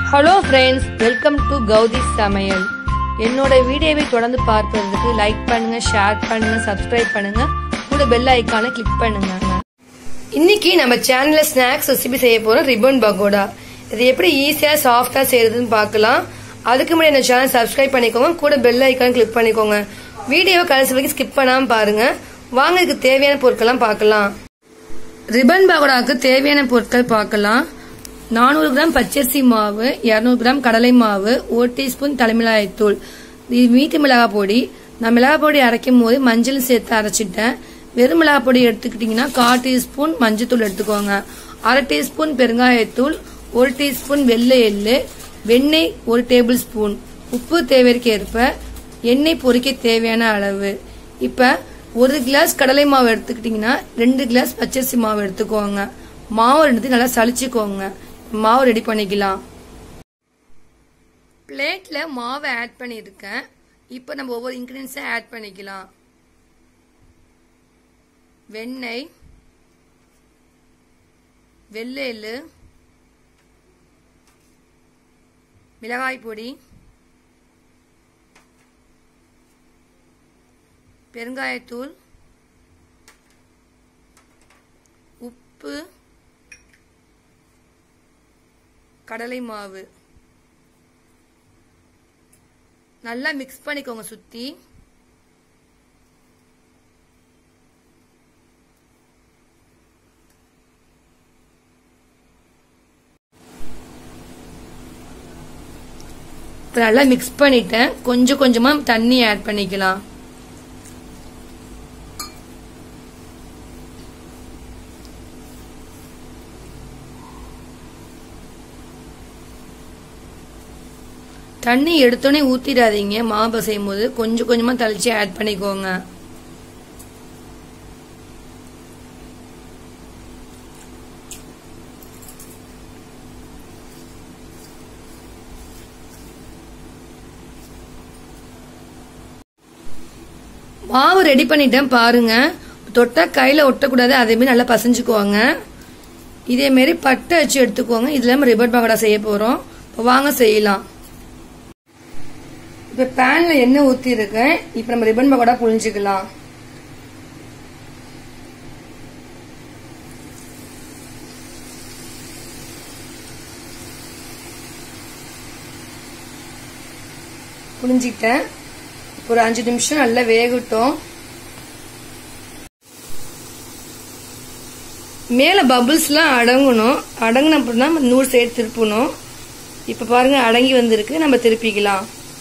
hello friends welcome to Gowthi Samayal என்னோட வீடியோவை தொடர்ந்து பார்ப்பதற்கு லைக் பண்ணுங்க ஷேர் பண்ணுங்க சப்ஸ்கிரைப் பண்ணுங்க கூட பெல் ஐக்கானை கிளிக் பண்ணுங்க இன்னைக்கு நம்ம சேனல்ல ஸ்நாக்ஸ் ரெசிபி செய்ய போறோம் ரிப்பன் பகோடா இது எப்படி ஈஸியா சாஃப்டா செய்யறதுன்னு பார்க்கலாம் அதுக்கு முன்னாடி இந்த சேனல் சப்ஸ்கிரைப் பண்ணிக்கோங்க கூட பெல் ஐக்கான் கிளிக் பண்ணிக்கோங்க வீடியோவை கடைசி வரைக்கும் ஸ்கிப் பண்ணாம பாருங்க வாங்க இதுக்கு தேவையான பொருட்கள்லாம் பார்க்கலாம் ரிப்பன் பகோடாவுக்கு தேவையான பொருட்கள் பார்க்கலாம் நானூறு கிராம் பச்சரிசி மாவு இரநூறு கிராம் கடலை மாவு ஒரு டீஸ்பூன் தலைமிளகாய்த்தூள் இது மீட்டு மிளகாய் பொடி நான் மிளகாய் பொடி அரைக்கும் போது மஞ்சள் சேர்த்து அரைச்சிட்டேன் வெறும் மிளகாய் பொடி எடுத்துக்கிட்டிங்கன்னா கால் டீஸ்பூன் மஞ்சத்தூள் எடுத்துக்கோங்க அரை டீஸ்பூன் பெருங்காயத்தூள் ஒரு டீஸ்பூன் வெள்ளை எள்ளு வெண்ணெய் ஒரு டேபிள் ஸ்பூன் உப்பு தேவைக்கு ஏற்ப எண்ணெய் பொரிக்க தேவையான அளவு இப்ப ஒரு கிளாஸ் கடலை மாவு எடுத்துக்கிட்டீங்கன்னா ரெண்டு கிளாஸ் பச்சரிசி மாவு எடுத்துக்கோங்க மாவு ரெண்டுத்தையும் நல்லா சளிச்சுக்கோங்க மாவு ரெடி பண்ணிக்கலாம் பிளேட்ல மாவை ஆட் பண்ணியிருக்கேன் இப்போ நம்ம ஒவ்வொரு இன்கிரீடியன்ஸை ஆட் பண்ணிக்கலாம் வெண்ணெய் வெள்ளை எள்ளு மிளகாய் பொடி பெருங்காயத்தூள் உப்பு கடலை மாவு நல்லா மிக்ஸ் பண்ணிக்கோங்க சுத்தி இப்ப நல்லா மிக்ஸ் பண்ணிட்டேன் கொஞ்சம் கொஞ்சமா தண்ணி ஆட் பண்ணிக்கலாம் தண்ணி எடுத்தோடனே ஊத்திடாதீங்க மாவு செய்யும் போது கொஞ்சம் கொஞ்சமா தளிச்சு ஆட் பண்ணிக்கோங்க மாவு ரெடி பண்ணிட்டேன் பாருங்க தொட்டா கையில ஒட்டக்கூடாது அதே மாதிரி நல்லா பசைஞ்சுக்குவாங்க இதே மாதிரி பட்டை வச்சு எடுத்துக்கோங்க இதுல நம்ம ரிப்பன் பகோடா செய்ய போறோம் இப்போ வாங்க செய்யலாம் இப்ப பேன்ல எண்ணெய் ஊத்தி இருக்கேன் இப்ப நம்ம ரிப்பன் பகோடா புழிஞ்சுக்கலாம் புழிஞ்சிட்டேன் ஒரு அஞ்சு நிமிஷம் நல்லா வேகட்டும் மேல பபுள்ஸ்லாம் அடங்கணும் அடங்கின அப்புறம் தான் நம்ம நூல் சேர்த்து திருப்பணும் இப்ப பாருங்க அடங்கி வந்திருக்கு நம்ம திருப்பிக்கலாம்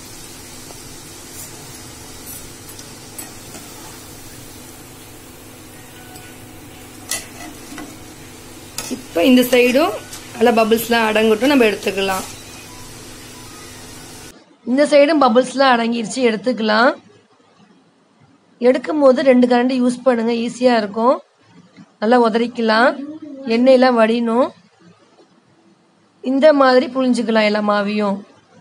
இப்ப இந்த சைடும் நல்லா பபுள்ஸ்லாம் அடங்கட்டும் நம்ம எடுத்துக்கலாம் இந்த சைடும் பபுள்ஸ்லாம் அடங்கிருச்சு எடுத்துக்கலாம் எடுக்கும் போது ரெண்டு கரண்டி யூஸ் பண்ணுங்க ஈஸியா இருக்கும் நல்லா உதறிக்கலாம் எண்ணெயெல்லாம் வடியணும் இந்த மாதிரி புழிஞ்சுக்கலாம் எல்லா மாவையும்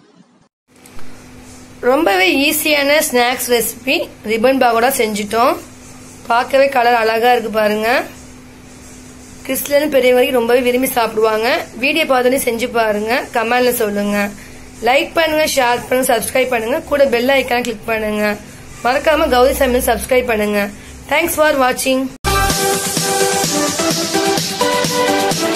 ரொம்பவே ஈஸியான ஸ்நாக்ஸ் ரெசிபி ரிப்பன் பாகோடா செஞ்சுட்டோம் பார்க்கவே கலர் அழகா இருக்கு பாருங்க கிறிஸ்டியன் பெரிய வரைக்கும் ரொம்பவே விரும்பி சாப்பிடுவாங்க வீடியோ பார்த்தோன்னே செஞ்சு பாருங்க கமெண்ட்ல சொல்லுங்க லைக் பண்ணுங்க ஷேர் பண்ணுங்க சப்ஸ்கிரைப் பண்ணுங்க கூட பெல் ஐக்கான கிளிக் பண்ணுங்க மறக்காம கௌரி சமையல் சப்ஸ்கிரைப் பண்ணுங்க தேங்க்ஸ் ஃபார் வாட்சிங்